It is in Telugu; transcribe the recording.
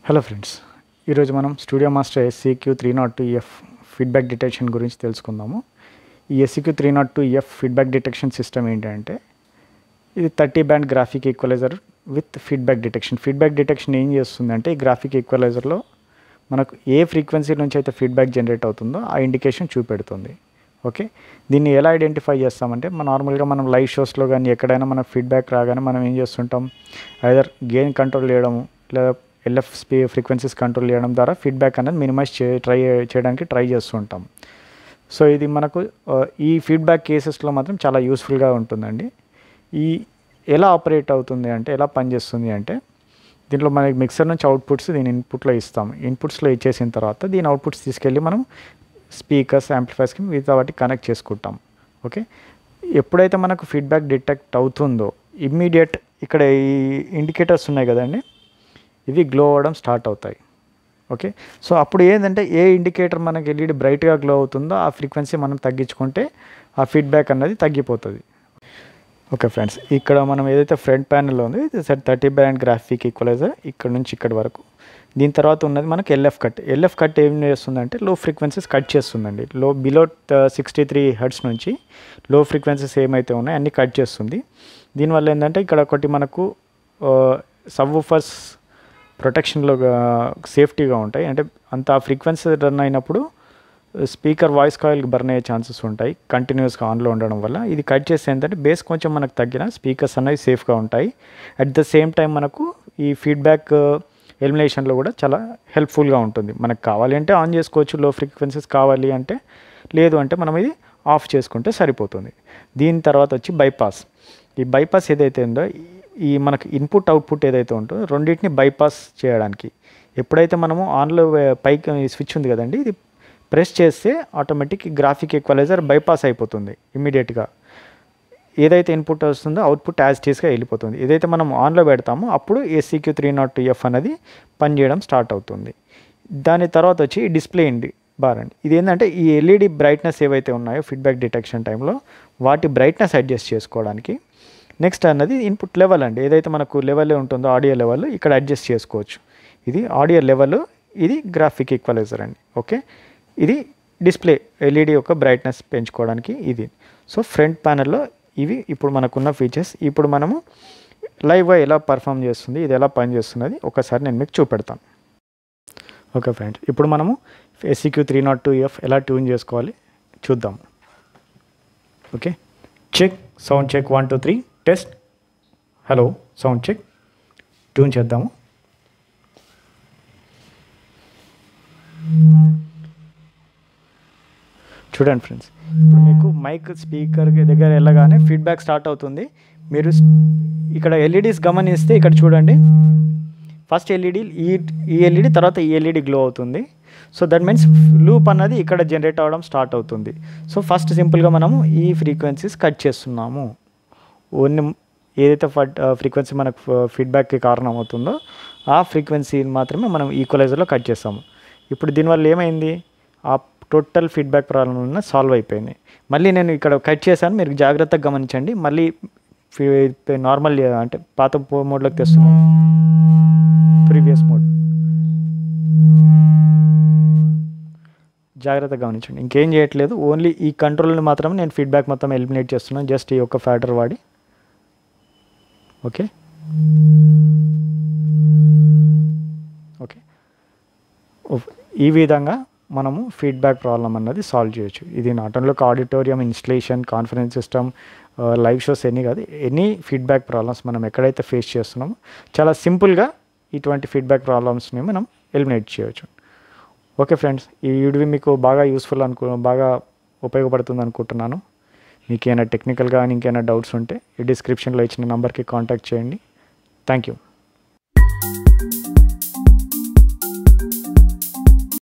హలో ఫ్రెండ్స్ ఈరోజు మనం studio master SCQ three nought two F feedback detection గురించి తెలుసుకుందాము ఈ SCQ three nought two F feedback detection system ఏంటంటే ఇది thirty band graphic equaliser with feedback detection feedback detection ఏం చేస్తుందంటే ఈ గ్రాఫిక్ ఈక్వలైజర్లో మనకు ఏ ఫ్రీక్వెన్సీ నుంచి అయితే ఫీడ్బ్యాక్ జనరేట్ అవుతుందో ఆ ఇండికేషన్ చూపెడుతుంది ఓకే దీన్ని ఎలా ఐడెంటిఫై చేస్తామంటే మన నార్మల్గా మనం లైవ్ షోస్లో కానీ ఎక్కడైనా మనకు ఫీడ్బ్యాక్ రాగానే మనం ఏం చేస్తుంటాం ఐదర్ గెయిన్ కంట్రోల్ చేయడము లేదా ఎల్ఎఫ్ స్పీ ఫ్రీక్వెన్సీస్ కంట్రోల్ చేయడం ద్వారా ఫీడ్బ్యాక్ అనేది మినిమైజ్ చే ట్రై చేయడానికి ట్రై చేస్తుంటాం సో ఇది మనకు ఆ, ఈ ఫీడ్బ్యాక్ కేసెస్లో మాత్రం చాలా యూస్ఫుల్గా ఉంటుందండి ఈ ఎలా ఆపరేట్ అవుతుంది అంటే ఎలా పనిచేస్తుంది అంటే దీంట్లో మనకి మిక్సర్ నుంచి అవుట్పుట్స్ దీని ఇన్పుట్లో ఇస్తాం ఇన్పుట్స్లో ఇచ్చేసిన తర్వాత దీని అవుట్పుట్స్ తీసుకెళ్ళి మనం స్పీకర్స్ యాంప్లిఫైర్స్కి మిగతా వాటికి కనెక్ట్ చేసుకుంటాం ఓకే ఎప్పుడైతే మనకు ఫీడ్బ్యాక్ డిటెక్ట్ అవుతుందో ఇమ్మీడియట్ ఇక్కడ ఈ ఇండికేటర్స్ ఉన్నాయి కదండి ఇవి గ్లో అవ్వడం స్టార్ట్ అవుతాయి ఓకే సో అప్పుడు ఏంటంటే ఏ ఇండికేటర్ మనకి ఎల్ఈడి బ్రైట్గా గ్లో అవుతుందో ఆ ఫ్రీక్వెన్సీ మనం తగ్గించుకుంటే ఆ ఫీడ్బ్యాక్ అన్నది తగ్గిపోతుంది ఓకే ఫ్రెండ్స్ ఇక్కడ మనం ఏదైతే ఫ్రంట్ ప్యానెల్లో ఉంది ఇది sir thirty band graphic equaliser ఇక్కడ నుంచి ఇక్కడ వరకు దీని తర్వాత ఉన్నది మనకి ఎల్ఎఫ్ కట్ ఎల్ఎఫ్ కట్ ఏం చేస్తుందంటే లో ఫ్రీక్వెన్సీస్ కట్ చేస్తుందండి లో బిలో సిక్స్టీ త్రీ హెడ్స్ నుంచి లో ఫ్రీక్వెన్సీస్ ఏమైతే ఉన్నాయో అన్నీ కట్ చేస్తుంది దీనివల్ల ఏంటంటే ఇక్కడ ఒకటి మనకు సబ్ ఊఫర్స్ ప్రొటెక్షన్లో సేఫ్టీగా ఉంటాయి అంటే అంత ఫ్రీక్వెన్సీ రన్ అయినప్పుడు స్పీకర్ వాయిస్ కాయిల్కి బర్న్ అయ్యే ఛాన్సెస్ ఉంటాయి కంటిన్యూస్గా ఆన్లో ఉండడం వల్ల ఇది కట్ చేస్తే ఏంటంటే బేస్ కొంచెం మనకు తగ్గిన స్పీకర్స్ అనేవి సేఫ్గా ఉంటాయి అట్ ద సేమ్ టైం మనకు ఈ ఫీడ్బ్యాక్ ఎలిమినేషన్లో కూడా చాలా హెల్ప్ఫుల్గా ఉంటుంది మనకు కావాలి అంటే ఆన్ చేసుకోవచ్చు లో ఫ్రీక్వెన్సీస్ కావాలి అంటే లేదు అంటే మనం ఇది ఆఫ్ చేసుకుంటే సరిపోతుంది దీని తర్వాత వచ్చి బైపాస్ ఈ బైపాస్ ఏదైతే ఉందో ఈ మనకు ఇన్పుట్ అవుట్పుట్ ఏదైతే ఉంటుందో రెండింటిని బైపాస్ చేయడానికి ఎప్పుడైతే మనము ఆన్లో పైకి స్విచ్ ఉంది కదండి ఇది ప్రెస్ చేస్తే ఆటోమేటిక్ గ్రాఫిక్ ఈక్వలైజర్ బైపాస్ అయిపోతుంది ఇమ్మీడియట్గా ఏదైతే ఇన్పుట్ వస్తుందో అవుట్పుట్ యాజ్ టీస్గా వెళ్ళిపోతుంది ఏదైతే మనం ఆన్లో పెడతామో అప్పుడు SCQ three nought two F అనేది పనిచేయడం స్టార్ట్ అవుతుంది దాని తర్వాత వచ్చి డిస్ప్లే ఇండి బార్ అండి ఇది ఏంటంటే ఈ ఎల్ఈడి బ్రైట్నెస్ ఏవైతే ఉన్నాయో ఫీడ్బ్యాక్ డిటెక్షన్ టైంలో వాటి బ్రైట్నెస్ అడ్జస్ట్ చేసుకోవడానికి నెక్స్ట్ అన్నది ఇన్పుట్ లెవెల్ అండి ఏదైతే మనకు లెవెల్ ఉంటుందో ఆడియో లెవెల్ ఇక్కడ అడ్జస్ట్ చేసుకోవచ్చు ఇది ఆడియో లెవెల్ ఇది గ్రాఫిక్ ఈక్వలైజర్ అండి ఓకే ఇది డిస్ప్లే ఎల్ఈడి యొక్క బ్రైట్నెస్ పెంచుకోవడానికి ఇది సో ఫ్రంట్ ప్యానెల్లో ఇవి ఇప్పుడు మనకున్న ఫీచర్స్ ఇప్పుడు మనము లైవ్గా ఎలా పర్ఫామ్ చేస్తుంది ఇది ఎలా పనిచేస్తున్నది ఒకసారి నేను మీకు చూపెడతాను ఓకే ఫ్రెండ్స్ ఇప్పుడు మనము SCQ three nought two F ఎలా ట్యూన్ చేసుకోవాలి చూద్దాం okay check sound check one two three test hello sound check tune చేద్దాము చూడండి ఫ్రెండ్స్ ఇప్పుడు మీకు మైక్ స్పీకర్ దగ్గర వెళ్ళగానే ఫీడ్బ్యాక్ స్టార్ట్ అవుతుంది మీరు స్- ఇక్కడ ఎల్ఈడీస్ గమనిస్తే ఇక్కడ చూడండి ఫస్ట్ ఎల్ఈడి ఈ ఈ ఎల్ఈడి తర్వాత ఈ ఎల్ఈడి గ్లో అవుతుంది సో దట్ మీన్స్ లూప్ అన్నది ఇక్కడ జనరేట్ అవ్వడం స్టార్ట్ అవుతుంది సో ఫస్ట్ సింపుల్గా మనము ఈ ఫ్రీక్వెన్సీస్ కట్ చేస్తున్నాము ఓన్లీ ఏదైతే ఫ్రీక్వెన్సీ మనకు ఫీడ్బ్యాక్కి కారణం అవుతుందో ఆ ఫ్రీక్వెన్సీని మాత్రమే మనం ఈక్వలైజర్లో కట్ చేస్తాము ఇప్పుడు దీనివల్ల ఏమైంది ఆ టోటల్ ఫీడ్బ్యాక్ ప్రాబ్లం ఉన్న సాల్వ్ అయిపోయింది మళ్ళీ నేను ఇక్కడ కట్ చేశాను మీరు జాగ్రత్తగా గమనించండి మళ్ళీ నార్మల్ అంటే పాత మోడ్లోకి తెస్తున్నాను ప్రీవియస్ మోడ్ జాగ్రత్తగా గమనించండి ఇంకేం చేయట్లేదు ఓన్లీ ఈ కంట్రోల్ని మాత్రమే నేను ఫీడ్బ్యాక్ మొత్తం ఎలిమినేట్ చేస్తున్నాను జస్ట్ ఈ యొక్క ఫ్యాటర్ వాడి ఓకే ఓకే ఉఫ్- ఈ విధంగా మనము ఫీడ్బ్యాక్ ప్రాబ్లం అన్నది సాల్వ్ చేయొచ్చు ఇది నాట్ ఓన్లీ ఒక auditorium installation conference system live shows any కాదు ఎనీ ఫీడ్బ్యాక్ ప్రాబ్లమ్స్ మనం ఎక్కడైతే ఫేస్ చేస్తున్నామో చాలా సింపుల్గా ఇటువంటి ఫీడ్బ్యాక్ ప్రాబ్లమ్స్ని మనం ఎలిమినేట్ చేయొచ్చు ఓకే ఫ్రెండ్స్ ఈ వీడియో మీకు బాగా యూస్ఫుల్ అనుకు బాగా ఉపయోగపడుతుంది అనుకుంటున్నాను మీకు ఏమైనా టెక్నికల్గా ఇంకేమైనా డౌట్స్ ఉంటే ఈ డిస్క్రిప్షన్లో ఇచ్చిన నెంబర్కి కాంటాక్ట్ చేయండి థ్యాంక్ యూ